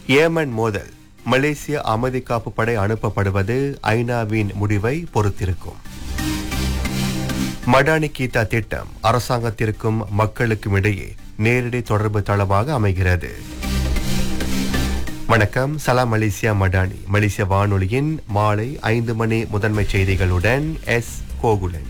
Yemen மோதல் மலேசிய அமைதி காப்பு படை அனுப்பப்படுவது ஐநாவின் முடிவை பொறுத்திருக்கும் மடானி கீதா திட்டம் அரசாங்கத்திற்கும் மக்களுக்கும் இடையே நேரடி தொடர்பு தளமாக அமைகிறது வணக்கம் சலாம் மலேசியா மடானி மலேசிய வானொலியின் மாலை ஐந்து மணி முதன்மை செய்திகளுடன் எஸ் கோகுலன்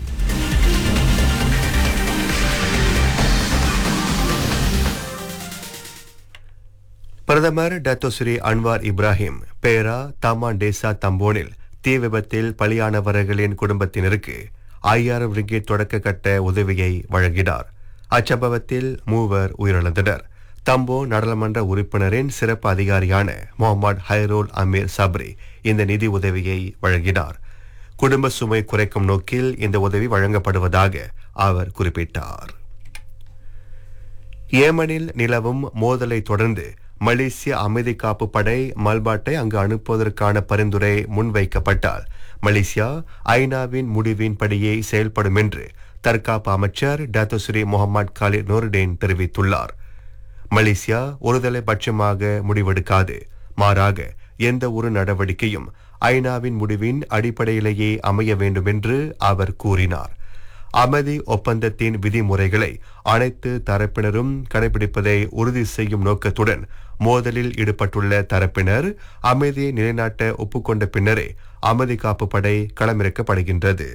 பிரதமர் டத்தோஸ்ரீ அன்வார் இப்ராஹிம் பேரா தமான் டேசா தம்போனில் தீ விபத்தில் பலியானவர்களின் குடும்பத்தினருக்கு ஐயாயிரம் ரிங்கெட் தொடக்க கட்ட உதவியை வழங்கினார் அச்சம்பவத்தில் மூவர் உயிரிழந்தனர் தம்போ நாடாளுமன்ற உறுப்பினரின் சிறப்பு அதிகாரியான முகமது ஹைரோல் அமீர் சப்ரி இந்த நிதி உதவியை வழங்கினார் குடும்ப சுமை குறைக்கும் நோக்கில் இந்த உதவி வழங்கப்படுவதாக அவர் குறிப்பிட்டார் ஏமனில் நிலவும் மோதலை தொடர்ந்து மலேசிய அமைதி காப்பு படை மல்பாட்டை அங்கு அனுப்புவதற்கான பரிந்துரை முன்வைக்கப்பட்டால் மலேசியா ஐநாவின் முடிவின்படியே செயல்படும் என்று தற்காப்பு அமைச்சர் டாத்தோஸ்ரீ முகமது காலித் நூருடேன் தெரிவித்துள்ளார் மலேசியா ஒருதலை பட்சமாக முடிவெடுக்காது மாறாக எந்த ஒரு நடவடிக்கையும் ஐநாவின் முடிவின் அடிப்படையிலேயே அமைய வேண்டும் என்று அவர் கூறினார் அமைதி ஒப்பந்தத்தின் விதிமுறைகளை அனைத்து தரப்பினரும் கடைபிடிப்பதை உறுதி செய்யும் நோக்கத்துடன் மோதலில் ஈடுபட்டுள்ள தரப்பினர் அமைதியை நிலைநாட்ட ஒப்புக்கொண்ட பின்னரே அமைதி காப்பு படை களமிறக்கப்படுகின்றது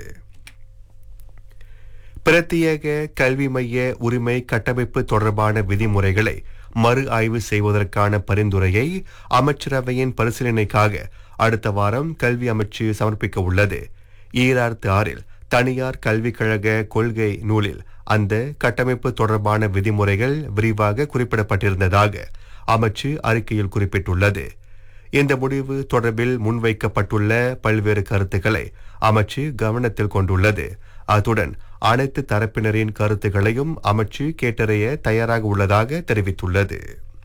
பிரத்யேக கல்வி மைய உரிமை கட்டமைப்பு தொடர்பான விதிமுறைகளை மறு ஆய்வு செய்வதற்கான பரிந்துரையை அமைச்சரவையின் பரிசீலனைக்காக அடுத்த வாரம் கல்வி அமைச்சு சமர்ப்பிக்க உள்ளது ஈராயிரத்து ஆறில் தனியார் கல்விக் கழக கொள்கை நூலில் அந்த கட்டமைப்பு தொடர்பான விதிமுறைகள் விரிவாக குறிப்பிடப்பட்டிருந்ததாக அமைச்சு அறிக்கையில் குறிப்பிட்டுள்ளது இந்த முடிவு தொடர்பில் முன்வைக்கப்பட்டுள்ள பல்வேறு கருத்துக்களை அமைச்சு கவனத்தில் கொண்டுள்ளது அத்துடன் அனைத்து தரப்பினரின் கருத்துக்களையும் அமைச்சு கேட்டறிய தயாராக உள்ளதாக தெரிவித்துள்ளது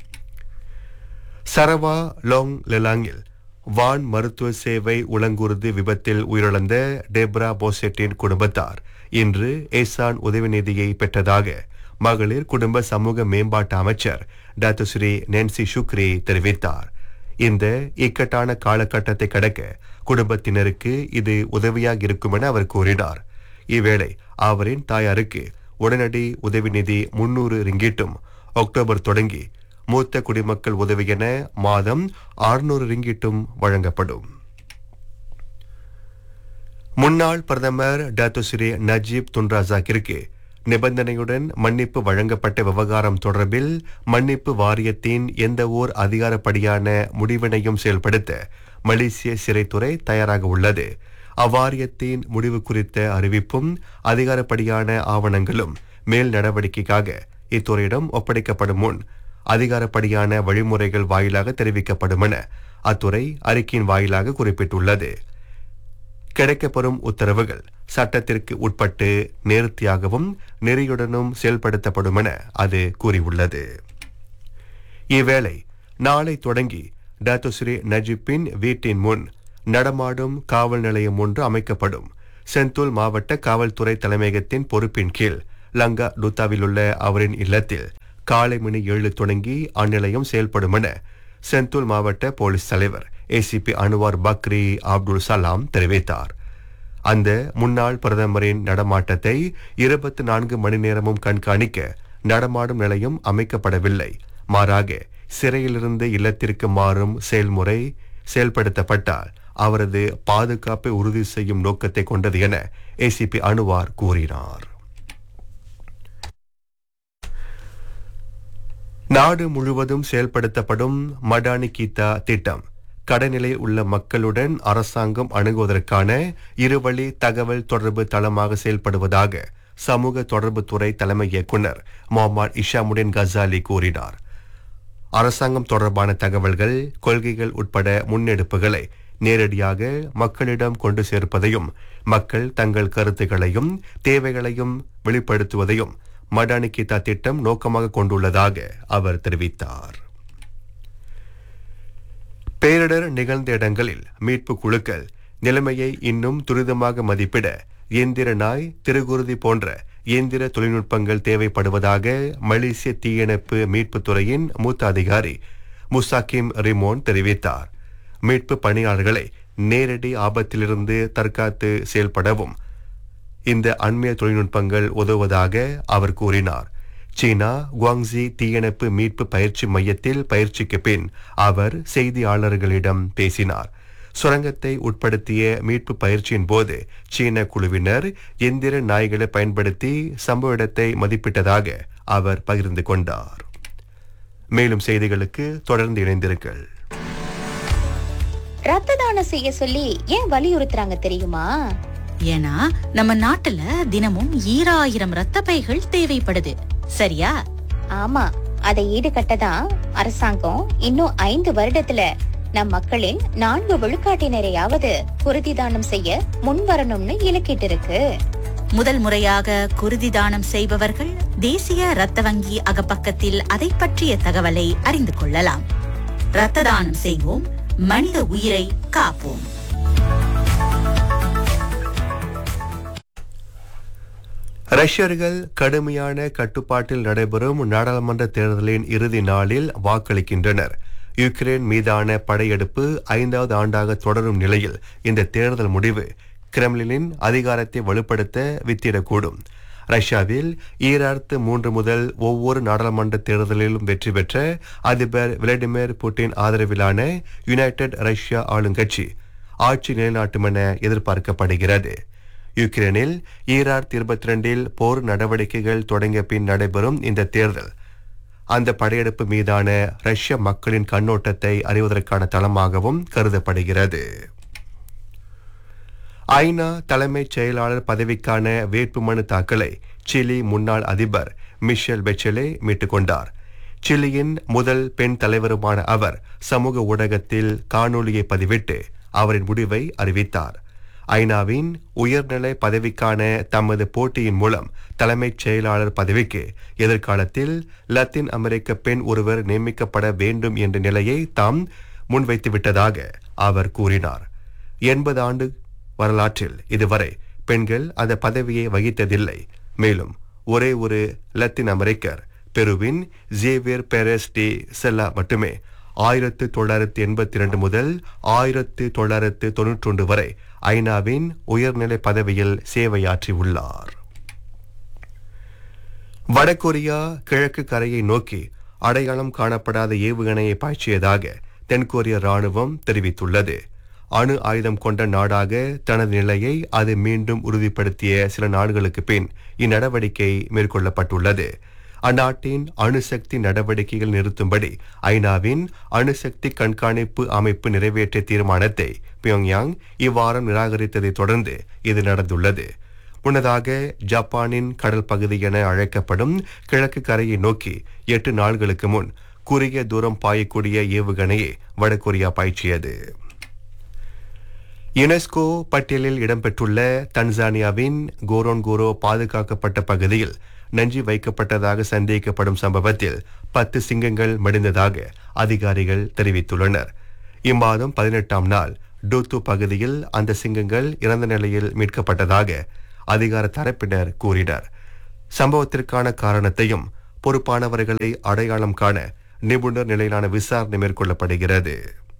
சரவா லோங் லெலாங்கில் வான் மருத்துவ சேவை உளங்குருது விபத்தில் உயிரிழந்த டெப்ரா போசெட்டின் குடும்பத்தார் இன்று ஏசான் உதவி நிதியை பெற்றதாக மகளிர் குடும்ப சமூக மேம்பாட்டு அமைச்சர் டாக்டர் ஸ்ரீ நென்சி சுக்ரி தெரிவித்தார் இந்த இக்கட்டான காலகட்டத்தை கடக்க குடும்பத்தினருக்கு இது உதவியாக இருக்கும் என அவர் கூறினார் இவ்வேளை அவரின் தாயாருக்கு உடனடி உதவி நிதி முன்னூறு ரிங்கிட்டும் அக்டோபர் தொடங்கி மூத்த குடிமக்கள் உதவி என மாதம் அறுநூறு ரிங்கிட்டும் வழங்கப்படும் முன்னாள் பிரதமர் டாத்தோஸ்ரீ நஜீப் துன்ராசாக்கிற்கு நிபந்தனையுடன் மன்னிப்பு வழங்கப்பட்ட விவகாரம் தொடர்பில் மன்னிப்பு வாரியத்தின் எந்த ஓர் அதிகாரப்படியான முடிவினையும் செயல்படுத்த மலேசிய சிறைத்துறை தயாராக உள்ளது அவ்வாரியத்தின் முடிவு குறித்த அறிவிப்பும் அதிகாரப்படியான ஆவணங்களும் மேல் நடவடிக்கைக்காக இத்துறையிடம் ஒப்படைக்கப்படும் முன் அதிகாரப்படியான வழிமுறைகள் வாயிலாக தெரிவிக்கப்படும் என அத்துறை அறிக்கையின் வாயிலாக குறிப்பிட்டுள்ளது கிடைக்கப்பெறும் உத்தரவுகள் சட்டத்திற்கு உட்பட்டு நேர்த்தியாகவும் நெறியுடனும் செயல்படுத்தப்படும் என அது கூறியுள்ளது இவ்வேளை நாளை தொடங்கி டாத்தோஸ்ரீ நஜிப்பின் வீட்டின் முன் நடமாடும் காவல் நிலையம் ஒன்று அமைக்கப்படும் செந்தூல் மாவட்ட காவல்துறை தலைமையகத்தின் பொறுப்பின் கீழ் லங்கா டுத்தாவில் உள்ள அவரின் இல்லத்தில் காலை மணி ஏழு தொடங்கி அந்நிலையம் செயல்படும் என செந்தூல் மாவட்ட போலீஸ் தலைவர் ஏசிபி அனுவார் பக்ரி அப்துல் சலாம் தெரிவித்தார் அந்த முன்னாள் பிரதமரின் நடமாட்டத்தை இருபத்தி நான்கு மணி நேரமும் கண்காணிக்க நடமாடும் நிலையம் அமைக்கப்படவில்லை மாறாக சிறையிலிருந்து இல்லத்திற்கு மாறும் செயல்முறை செயல்படுத்தப்பட்டால் அவரது பாதுகாப்பை உறுதி செய்யும் நோக்கத்தை கொண்டது என ஏசிபி அனுவார் கூறினார் நாடு முழுவதும் செயல்படுத்தப்படும் மடானி கீதா திட்டம் கடைநிலையில் உள்ள மக்களுடன் அரசாங்கம் அணுகுவதற்கான இருவழி தகவல் தொடர்பு தளமாக செயல்படுவதாக சமூக தொடர்புத்துறை தலைமை இயக்குனர் முகமது இஷாமுடின் கசாலி கூறினார் அரசாங்கம் தொடர்பான தகவல்கள் கொள்கைகள் உட்பட முன்னெடுப்புகளை நேரடியாக மக்களிடம் கொண்டு சேர்ப்பதையும் மக்கள் தங்கள் கருத்துக்களையும் தேவைகளையும் வெளிப்படுத்துவதையும் மடானி கீதா திட்டம் நோக்கமாக கொண்டுள்ளதாக அவர் தெரிவித்தார் பேரிடர் நிகழ்ந்த இடங்களில் மீட்பு குழுக்கள் நிலைமையை இன்னும் துரிதமாக மதிப்பிட இயந்திர நாய் திருகுருதி போன்ற இயந்திர தொழில்நுட்பங்கள் தேவைப்படுவதாக மலேசிய தீயணைப்பு மீட்புத் துறையின் மூத்த அதிகாரி முசாக்கிம் ரிமோன் தெரிவித்தார் மீட்பு பணியாளர்களை நேரடி ஆபத்திலிருந்து தற்காத்து செயல்படவும் இந்த அண்மைய தொழில்நுட்பங்கள் உதவுவதாக அவர் கூறினார் சீனா குவாங்ஸி தீயணைப்பு மீட்பு பயிற்சி மையத்தில் பயிற்சிக்கு பின் அவர் செய்தியாளர்களிடம் பேசினார் சுரங்கத்தை உட்படுத்திய மீட்பு பயிற்சியின் போது சீன குழுவினர் எந்திர நாய்களை பயன்படுத்தி சம்பவ இடத்தை மதிப்பிட்டதாக அவர் பகிர்ந்து கொண்டார் மேலும் செய்திகளுக்கு தொடர்ந்து இணைந்திருங்கள் ரத்த தானம் செய்ய சொல்லி ஏன் வலியுறுத்துறாங்க தெரியுமா ஏன்னா நம்ம நாட்டுல தினமும் ஈராயிரம் ரத்த பைகள் தேவைப்படுது சரியா ஆமா அதை ஈடுகட்ட தான் அரசாங்கம் இன்னும் ஐந்து வருடத்துல நம் மக்களின் நான்கு விழுக்காட்டினரையாவது குருதி தானம் செய்ய முன் வரணும்னு இலக்கிட்டு இருக்கு முதல் முறையாக குருதி தானம் செய்பவர்கள் தேசிய ரத்த வங்கி அகப்பக்கத்தில் அதை பற்றிய தகவலை அறிந்து கொள்ளலாம் ரத்த தானம் செய்வோம் மனித உயிரை காப்போம் ரஷ்யர்கள் கடுமையான கட்டுப்பாட்டில் நடைபெறும் நாடாளுமன்ற தேர்தலின் இறுதி நாளில் வாக்களிக்கின்றனர் யுக்ரைன் மீதான படையெடுப்பு ஐந்தாவது ஆண்டாக தொடரும் நிலையில் இந்த தேர்தல் முடிவு கிரெம்லினின் அதிகாரத்தை வலுப்படுத்த வித்திடக்கூடும் ரஷ்யாவில் ஈராயிரத்து மூன்று முதல் ஒவ்வொரு நாடாளுமன்ற தேர்தலிலும் வெற்றி பெற்ற அதிபர் விளாடிமிர் புட்டின் ஆதரவிலான யுனைடெட் ரஷ்யா ஆளுங்கட்சி ஆட்சி நிலைநாட்டும் என எதிர்பார்க்கப்படுகிறது யுக்ரைனில் ஈராயிரத்தி இருபத்தி ரெண்டில் போர் நடவடிக்கைகள் தொடங்கிய பின் நடைபெறும் இந்த தேர்தல் அந்த படையெடுப்பு மீதான ரஷ்ய மக்களின் கண்ணோட்டத்தை அறிவதற்கான தளமாகவும் கருதப்படுகிறது ஐநா தலைமைச் செயலாளர் பதவிக்கான வேட்புமனு தாக்கலை சிலி முன்னாள் அதிபர் மிஷேல் பெச்சலே மீட்டுக் கொண்டார் சிலியின் முதல் பெண் தலைவருமான அவர் சமூக ஊடகத்தில் காணொளியை பதிவிட்டு அவரின் முடிவை அறிவித்தார் ஐநாவின் உயர்நிலை பதவிக்கான தமது போட்டியின் மூலம் தலைமைச் செயலாளர் பதவிக்கு எதிர்காலத்தில் லத்தீன் அமெரிக்க பெண் ஒருவர் நியமிக்கப்பட வேண்டும் என்ற நிலையை தாம் முன்வைத்து விட்டதாக அவர் கூறினார் எண்பது ஆண்டு வரலாற்றில் இதுவரை பெண்கள் அந்த பதவியை வகித்ததில்லை மேலும் ஒரே ஒரு லத்தீன் அமெரிக்கர் பெருவின் ஜேவியர் பெரஸ் டி செல்லா மட்டுமே ஆயிரத்து தொள்ளாயிரத்து எண்பத்தி இரண்டு முதல் ஆயிரத்து தொள்ளாயிரத்து தொன்னூற்றொன்று வரை ஐநாவின் உயர்நிலை பதவியில் சேவையாற்றி உள்ளார் வடகொரியா கிழக்கு கரையை நோக்கி அடையாளம் காணப்படாத ஏவுகணையை பாய்ச்சியதாக தென்கொரிய ராணுவம் தெரிவித்துள்ளது அணு ஆயுதம் கொண்ட நாடாக தனது நிலையை அது மீண்டும் உறுதிப்படுத்திய சில நாடுகளுக்கு பின் இந்நடவடிக்கை மேற்கொள்ளப்பட்டுள்ளது அந்நாட்டின் அணுசக்தி நடவடிக்கைகள் நிறுத்தும்படி ஐநாவின் அணுசக்தி கண்காணிப்பு அமைப்பு நிறைவேற்றிய தீர்மானத்தை பியோங்யாங் இவ்வாரம் நிராகரித்ததைத் தொடர்ந்து இது நடந்துள்ளது முன்னதாக ஜப்பானின் கடல் பகுதி என அழைக்கப்படும் கிழக்கு கரையை நோக்கி எட்டு நாள்களுக்கு முன் குறுகிய தூரம் பாயக்கூடிய ஏவுகணையை வடகொரியா பாய்ச்சியது யுனெஸ்கோ பட்டியலில் இடம்பெற்றுள்ள தன்சானியாவின் கோரோன்கோரோ பாதுகாக்கப்பட்ட பகுதியில் நஞ்சி வைக்கப்பட்டதாக சந்தேகிக்கப்படும் சம்பவத்தில் பத்து சிங்கங்கள் மடிந்ததாக அதிகாரிகள் தெரிவித்துள்ளனர் இம்மாதம் பதினெட்டாம் நாள் டூத்து பகுதியில் அந்த சிங்கங்கள் இறந்த நிலையில் மீட்கப்பட்டதாக அதிகார தரப்பினர் கூறினர் சம்பவத்திற்கான காரணத்தையும் பொறுப்பானவர்களை அடையாளம் காண நிபுணர் நிலையிலான விசாரணை மேற்கொள்ளப்படுகிறது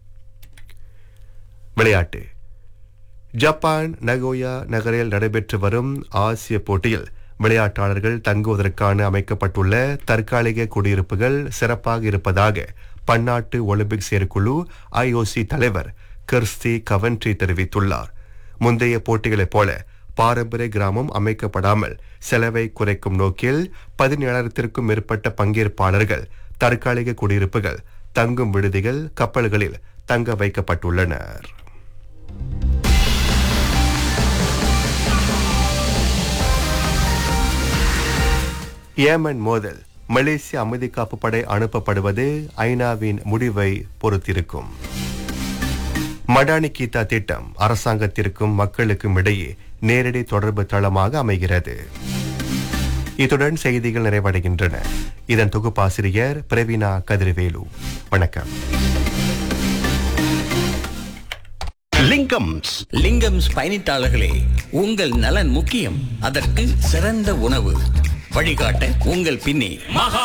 விளையாட்டு ஜப்பான் நகோயா நகரில் நடைபெற்று வரும் ஆசிய போட்டியில் விளையாட்டாளர்கள் தங்குவதற்கான அமைக்கப்பட்டுள்ள தற்காலிக குடியிருப்புகள் சிறப்பாக இருப்பதாக பன்னாட்டு ஒலிம்பிக் செயற்குழு ஐஓசி தலைவர் கர்ஸ்தி கவன்ட்ரி தெரிவித்துள்ளார் முந்தைய போட்டிகளைப் போல பாரம்பரிய கிராமம் அமைக்கப்படாமல் செலவை குறைக்கும் நோக்கில் பதினேழாயிரத்திற்கும் மேற்பட்ட பங்கேற்பாளர்கள் தற்காலிக குடியிருப்புகள் தங்கும் விடுதிகள் கப்பல்களில் தங்க வைக்கப்பட்டுள்ளனர் ஏமன் மோதல் மலேசிய அமைதி காப்பு படை அனுப்பப்படுவது ஐநாவின் முடிவை பொறுத்திருக்கும் மடானி கீதா திட்டம் அரசாங்கத்திற்கும் மக்களுக்கும் இடையே நேரடி தொடர்பு தளமாக அமைகிறது இத்துடன் செய்திகள் நிறைவடைகின்றன இதன் தொகுப்பாசிரியர் பிரவீனா கதிர்வேலு வணக்கம் லிங்கம்ஸ் லிங்கம்ஸ் பயணித்தாளர்களே உங்கள் நலன் முக்கியம் அதற்கு சிறந்த உணவு வழிகாட்ட உங்கள் பின்னே மகா